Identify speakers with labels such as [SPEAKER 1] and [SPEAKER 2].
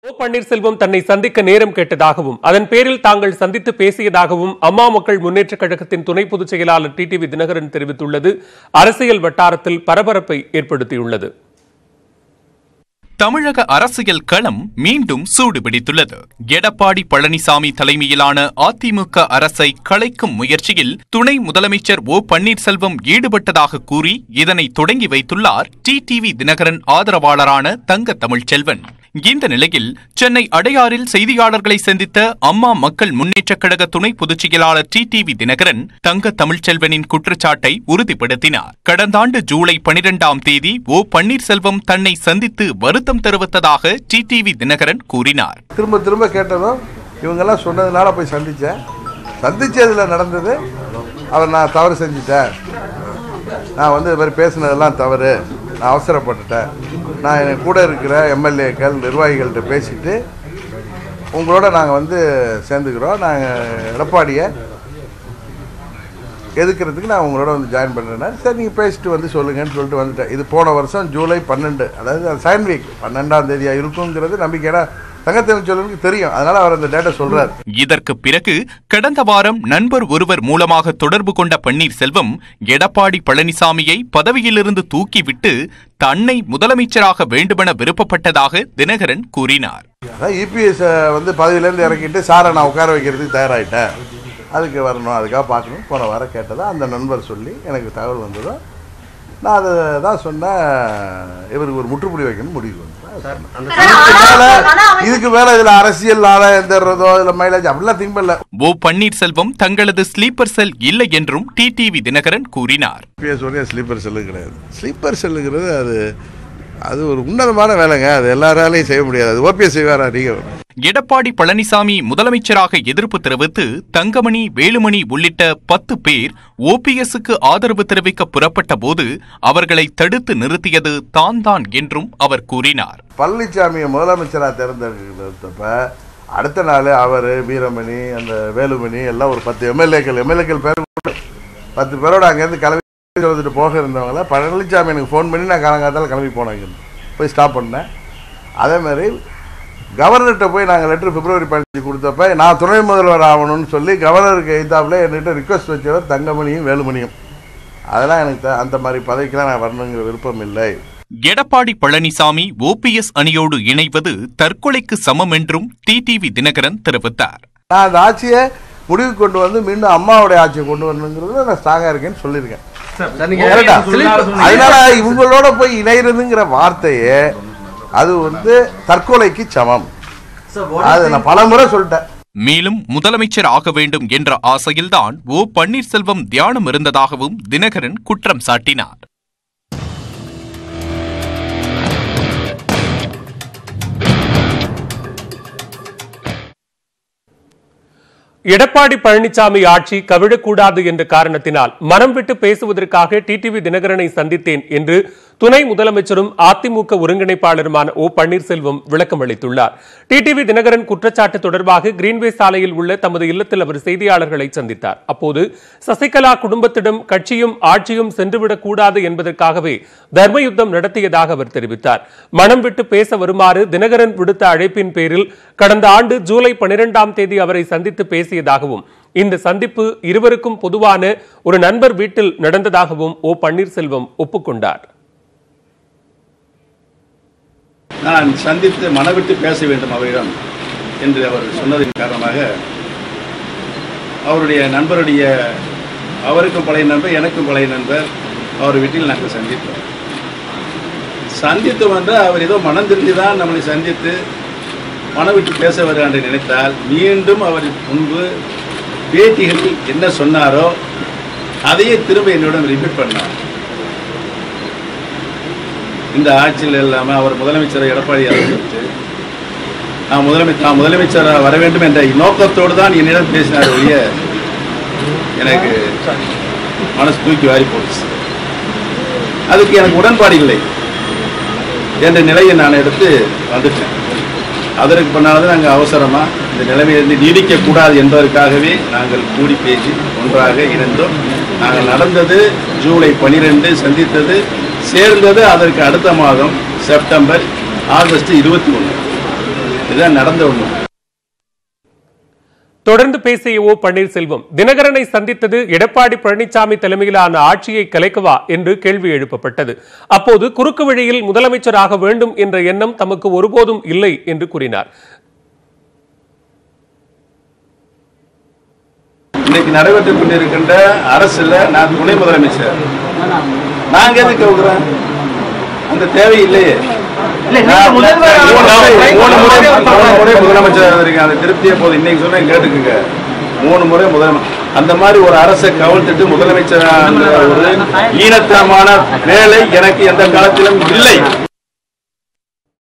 [SPEAKER 1] ஓ பன்னீர்செல்வம் தன்னை சந்திக்க நேரம் கேட்டதாகவும் அதன் பேரில் தாங்கள் சந்தித்து பேசியதாகவும் அம்மா மக்கள் முன்னேற்றக் கழகத்தின் துணை பொதுச் செயலாளர் டிடிவி தினகரன் தெரிவித்துள்ளது அரசியல் வட்டாரத்தில் பரபரப்பை ஏற்படுத்தியுள்ளது
[SPEAKER 2] தமிழக அரசியல் களம் மீண்டும் சூடுபிடித்துள்ளது எடப்பாடி பழனிசாமி தலைமையிலான அதிமுக அரசை கலைக்கும் முயற்சியில் துணை முதலமைச்சர் ஓ பன்னீர்செல்வம் ஈடுபட்டதாக கூறி இதனை தொடங்கி வைத்துள்ளார் டிடிவி தினகரன் ஆதரவாளரான தங்க தமிழ்ச்செல்வன் இந்த நிலையில் சென்னை அடையாறில் செய்தியாளர்களை சந்தித்த அம்மா மக்கள் முன்னேற்றக் கழக துணை பொதுச் செயலாளர் டிடிவி தினகரன் தங்க தமிழ்ச்செல்வனின் குற்றச்சாட்டை உறுதிப்படுத்தினார் கடந்த ஆண்டு ஜூலை பனிரெண்டாம் தேதி ஓ பன்னீர்செல்வம் தன்னை சந்தித்து வருத்தம் தெரிவித்ததாக டிடிவி தினகரன் கூறினார்
[SPEAKER 3] திரும்ப திரும்ப கேட்டதும் இவங்கெல்லாம் சொன்னதுனால போய் சந்தித்தேன் சந்திச்சதில் நடந்தது அவர் நான் தவறு செஞ்சுட்டேன் நான் வந்து இது மாதிரி பேசுனதெல்லாம் தவறு நான் அவசரப்பட்டுட்டேன் நான் என் கூட இருக்கிற எம்எல்ஏக்கள் நிர்வாகிகள்கிட்ட பேசிட்டு உங்களோட நாங்கள் வந்து சேர்ந்துக்கிறோம் நாங்கள் எடப்பாடியை எதுக்கிறதுக்கு நான் உங்களோட வந்து ஜாயின் பண்ணுறேன்னா சரி நீங்கள் பேசிட்டு வந்து சொல்லுங்கன்னு சொல்லிட்டு வந்துட்டேன் இது போன வருஷம் ஜூலை பன்னெண்டு அதாவது சைன் வீக் பன்னெண்டாம் தேதியாக இருக்குங்கிறது நம்பிக்கை ஏன்னா தங்கத்தேவன் சொல்லுக்கு தெரியும் அதனால் அவர் அந்த டேட்டா சொல்கிறார்
[SPEAKER 2] இதற்கு பிறகு கடந்த வாரம் நண்பர் ஒருவர் மூலமாக தொடர்பு கொண்ட பன்னீர்செல்வம் எடப்பாடி பழனிசாமியை பதவியிலிருந்து தூக்கிவிட்டு தன்னை முதலமைச்சராக வேண்டுமென விருப்பப்பட்டதாக தினகரன் கூறினார்
[SPEAKER 3] அதான் இபிஎஸ் வந்து பதவியிலேருந்து இறக்கிட்டு சாரை நான் உட்கார வைக்கிறதுக்கு தயாராகிட்டேன் அதுக்கு வரணும் அதுக்காக பார்க்கணும் போன வாரம் கேட்டதா அந்த நண்பர் சொல்லி எனக்கு தகவல் வந்ததும் நான் அதை தான் சொன்னேன் இவருக்கு ஒரு முற்றுப்புள்ளி வைக்கணும் முடிவு வந்தேன் இதுக்கு மேல இதுல அரசியல் ஆதாயம் தர்றதோ இதுல மைலேஜ் அப்படிலாம் திங்க் பண்ணல
[SPEAKER 2] ஓ பன்னீர்செல்வம் தங்களது ஸ்லீப்பர் செல் இல்லை என்றும் டிடிவி தினகரன் கூறினார்
[SPEAKER 3] பிஎஸ் உடனே ஸ்லீப்பர் செல்லு கிடையாது ஸ்லீப்பர் செல்லுங்கிறது அது அது ஒரு உன்னதமான வேலைங்க அது எல்லாராலையும் செய்ய முடியாது அது ஓபிஎஸ் செய்வாரா நீங்கள்
[SPEAKER 2] எடப்பாடி பழனிசாமி முதலமைச்சராக எதிர்ப்பு தெரிவித்து தங்கமணி வேலுமணி உள்ளிட்ட பத்து பேர் ஓபிஎஸ்க்கு ஆதரவு தெரிவிக்க புறப்பட்ட போது அவர்களை தடுத்து நிறுத்தியது தான் தான் என்றும் அவர் கூறினார்
[SPEAKER 3] பழனிசாமியை முதலமைச்சராக தேர்ந்தெடுத்தப்ப அடுத்த நாள் அவர் வீரமணி அந்த வேலுமணி எல்லாம் ஒரு பத்து எம்எல்ஏக்கள் எம்எல்ஏக்கள் பேர் கூட பத்து பேரோட அங்கேருந்து கிளம்பி வந்துட்டு போக இருந்தவங்கள பழனிசாமி எனக்கு ஃபோன் பண்ணி நான் காலங்காலத்தால் கிளம்பி போனேன் இங்கிருந்து போய் ஸ்டாப் பண்ணேன் அதே மாதிரி கவர்னர்கிட்ட போய் நாங்கள் லெட்டர் பிப்ரவரி பதினஞ்சு கொடுத்தப்ப நான் துணை முதல்வர் ஆகணும்னு சொல்லி கவர்னருக்கு எய்தாப்புல என்கிட்ட ரிக்வஸ்ட் வச்சவர் தங்கமணியும் வேலுமணியும் அதெல்லாம் எனக்கு த- அந்த மாதிரி பதவிக்கெல்லாம் நான் வரணுங்கிற விருப்பம் இல்லை
[SPEAKER 2] எடப்பாடி பழனிசாமி ஓபிஎஸ் அணியோடு இணைவது தற்கொலைக்கு சமம் என்றும் டிடிவி தினகரன் தெரிவித்தார்
[SPEAKER 3] நான் அந்த ஆட்சியை முடிவுக்கு கொண்டு வந்து மீண்டும் அம்மாவுடைய ஆட்சியை கொண்டு வரணுங்கிறதுல நான் ஸ்ட்ராங்காக இருக்கேன்னு சொல்லியிருக்கேன் கரெக்டா? அதனால இவங்களோட போய் இணைறதுங்கிற வார்த்தையே அது வந்து தற்கொலைக்கு சமம் அது நான் பல முறை சொல்லிட்டேன்
[SPEAKER 2] மேலும் முதலமைச்சர் ஆக வேண்டும் என்ற ஆசையில்தான் ஓ பன்னீர்செல்வம் தியானம் இருந்ததாகவும் தினகரன் குற்றம் சாட்டினார்
[SPEAKER 1] எடப்பாடி பழனிசாமி ஆட்சி கவிழக்கூடாது என்ற காரணத்தினால் மனம் விட்டு பேசுவதற்காக டிடிவி தினகரனை சந்தித்தேன் என்று துணை முதலமைச்சரும் அதிமுக ஒருங்கிணைப்பாளருமான ஓ பன்னீர்செல்வம் விளக்கம் அளித்துள்ளார் டிடிவி தினகரன் குற்றச்சாட்டு தொடர்பாக கிரீன்வே சாலையில் உள்ள தமது இல்லத்தில் அவர் செய்தியாளர்களை சந்தித்தார் அப்போது சசிகலா குடும்பத்திடம் கட்சியும் ஆட்சியும் சென்றுவிடக் கூடாது என்பதற்காகவே தர்மயுத்தம் நடத்தியதாக அவர் தெரிவித்தார் மனம் விட்டு பேச வருமாறு தினகரன் விடுத்த அழைப்பின் பேரில் கடந்த ஆண்டு ஜூலை பனிரெண்டாம் தேதி அவரை சந்தித்து பேசியதாகவும் இந்த சந்திப்பு இருவருக்கும் பொதுவான ஒரு நண்பர் வீட்டில் நடந்ததாகவும் ஓ பன்னீர்செல்வம் ஒப்புக்கொண்டார்
[SPEAKER 4] நான் சந்தித்து மனவிட்டு பேச வேண்டும் அவரிடம் என்று அவர் சொன்னதின் காரணமாக அவருடைய நண்பருடைய அவருக்கும் பழைய நண்பர் எனக்கும் பழைய நண்பர் அவர் வீட்டில் நாங்கள் சந்தித்தோம் சந்தித்து வந்து அவர் ஏதோ மனம் திருந்தி தான் நம்மளை சந்தித்து மனவிட்டு பேச வருகிறார் என்று நினைத்தால் மீண்டும் அவர் முன்பு பேட்டிகளில் என்ன சொன்னாரோ அதையே திரும்ப என்னிடம் ரிப்பீட் பண்ணார் இந்த ஆட்சியில் இல்லாமல் அவர் முதலமைச்சரை எடப்பாடி அறிவித்து நான் முதலமைச்சர் நான் முதலமைச்சராக வர வேண்டும் என்ற நோக்கத்தோடு தான் என்னிடம் பேசினார் ஒழிய எனக்கு மனசு தூக்கி வாரி போச்சு அதுக்கு எனக்கு உடன்பாடு இல்லை என்ற நிலையை நான் எடுத்து வந்துட்டேன் அதற்கு பின்னால்தான் தான் நாங்கள் அவசரமாக இந்த நிலைமையிலிருந்து நீடிக்கக்கூடாது என்பதற்காகவே நாங்கள் கூடி பேசி ஒன்றாக இணைந்தோம் நாங்கள் நடந்தது ஜூலை பனிரெண்டு சந்தித்தது சேர்ந்தது அதற்கு அடுத்த மாதம் செப்டம்பர் ஆகஸ்ட் இருபத்தி ஒன்று இதுதான் நடந்த ஒண்ணு
[SPEAKER 1] தொடர்ந்து பேசிய ஓ பன்னீர்செல்வம் தினகரனை சந்தித்தது எடப்பாடி பழனிசாமி தலைமையிலான ஆட்சியை கலைக்கவா என்று கேள்வி எழுப்பப்பட்டது அப்போது குறுக்கு வழியில் முதலமைச்சராக வேண்டும் என்ற எண்ணம் தமக்கு ஒருபோதும் இல்லை என்று கூறினார்
[SPEAKER 4] இன்னைக்கு நடைபெற்றுக் கொண்டிருக்கின்ற அரசுல நான் துணை முதலமைச்சர் நாங்க எதுக்கு கேட்கிறோம் அந்த தேவை இல்லையே நான் மூணு முறை மூணு முறை மூணு முறை முதலமைச்சர் இருக்கேன் அந்த திருப்தியை போது இன்னைக்கு சொன்னேன் கேட்டுக்குங்க மூணு முறை முதலமை அந்த மாதிரி ஒரு அரசை கவிழ்த்துட்டு முதலமைச்சர் ஒரு ஈனத்தனமான வேலை எனக்கு எந்த காலத்திலும் இல்லை